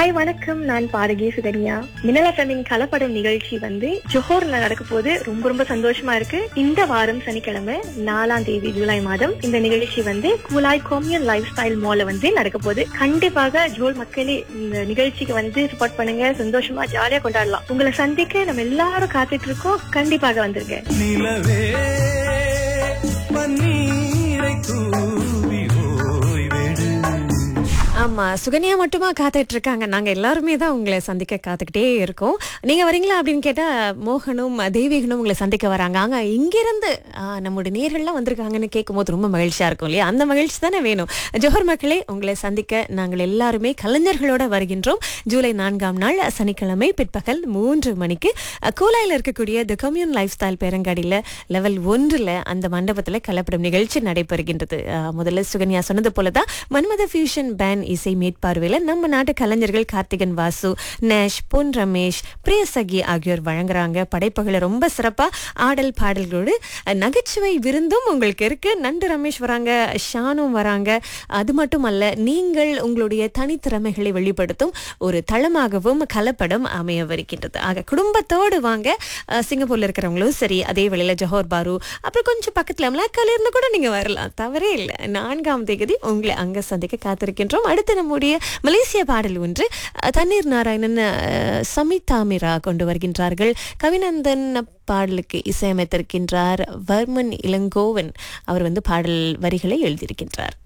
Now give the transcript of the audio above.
hi வணக்கம் நான் பாடகி சுகன்யா மின்னல் எஃப்எம்மின் கலப்படம் நிகழ்ச்சி வந்து ஜோஹர்ல நடக்க போது ரொம்ப ரொம்ப சந்தோஷமா இருக்கு இந்த வாரம் சனிக்கிழமை நாலாம் தேதி ஜூலை மாதம் இந்த நிகழ்ச்சி வந்து கூலாய் கோமியன் லைஃப் ஸ்டைல் மால்ல வந்து நடக்க போகுது கண்டிப்பாக ஜோல் மக்களே இந்த நிகழ்ச்சிக்கு வந்து சப்போர்ட் பண்ணுங்க சந்தோஷமா ஜாலியா கொண்டாடலாம் உங்களை சந்திக்க நம்ம எல்லாரும் காத்துட்டு இருக்கோம் கண்டிப்பாக வந்துருங்க நிலவே பன்னீரை தூவி ஓய்வெடு ஆமா சுகன்யா மட்டுமா காத்துட்டு இருக்காங்க நாங்க எல்லாருமே தான் உங்களை சந்திக்க காத்துக்கிட்டே இருக்கோம் நீங்க வரீங்களா அப்படின்னு கேட்டா மோகனும் தெய்வீகனும் உங்களை சந்திக்க வராங்க அங்க இங்கிருந்து ஆ, நம்முடைய நேர்கள்லாம் வந்திருக்காங்கன்னு கேட்கும்போது ரொம்ப மகிழ்ச்சியா இருக்கும் இல்லையா அந்த மகிழ்ச்சி தானே வேணும் ஜோஹர் மக்களே உங்களை சந்திக்க நாங்கள் எல்லாருமே கலைஞர்களோட வருகின்றோம் ஜூலை நான்காம் நாள் சனிக்கிழமை பிற்பகல் மூன்று மணிக்கு அ, கூலாயில இருக்கக்கூடிய தி கம்யூன் லைஃப் ஸ்டைல் பேரங்காடியில லெவல் ஒன்றுல அந்த மண்டபத்துல கலப்படம் நிகழ்ச்சி நடைபெறுகின்றது அ, முதல்ல சுகன்யா சொன்னது போலதான் மன்மத ஃபியூஷன் பேண்ட் இசை மேற்பார்வையில நம்ம நாட்டு கலைஞர்கள் கார்த்திகன் வாசு நேஷ் பொன் ரமேஷ் பிரியசகி ஆகியோர் வழங்குறாங்க படைப்புகளை ரொம்ப சிறப்பா ஆடல் பாடல்களோடு அ, நகைச்சுவை விருந்தும் உங்களுக்கு இருக்கு நண்டு ரமேஷ் வராங்க ஷானும் வராங்க அது மட்டுமல்ல நீங்கள் உங்களுடைய தனித்திறமைகளை வெளிப்படுத்தும் ஒரு தளமாகவும் கலப்படம் அமையவிருக்கின்றது ஆக குடும்பத்தோடு வாங்க அ, சிங்கப்பூர்ல இருக்கிறவங்களும் சரி அதே வேளையில ஜோஹர் பாரு அப்புறம் கொஞ்சம் பக்கத்துல மலாக்கால இருந்து கூட நீங்க வரலாம் தவறே இல்லை நான்காம் தேதி உங்களை அங்க சந்திக்க காத்திருக்கின்றோம் அடுத்து நம்முடைய மலேசிய பாடல் ஒன்று அ, தண்ணீர் நாராயணன் அ, சமிதாமிரா கொண்டு வருகின்றார்கள் கவிநந்தன் பாடலுக்கு இசையமைத்திருக்கின்றார் வர்மன் இளங்கோவன் அவர் வந்து பாடல் வரிகளை எழுதியிருக்கின்றார்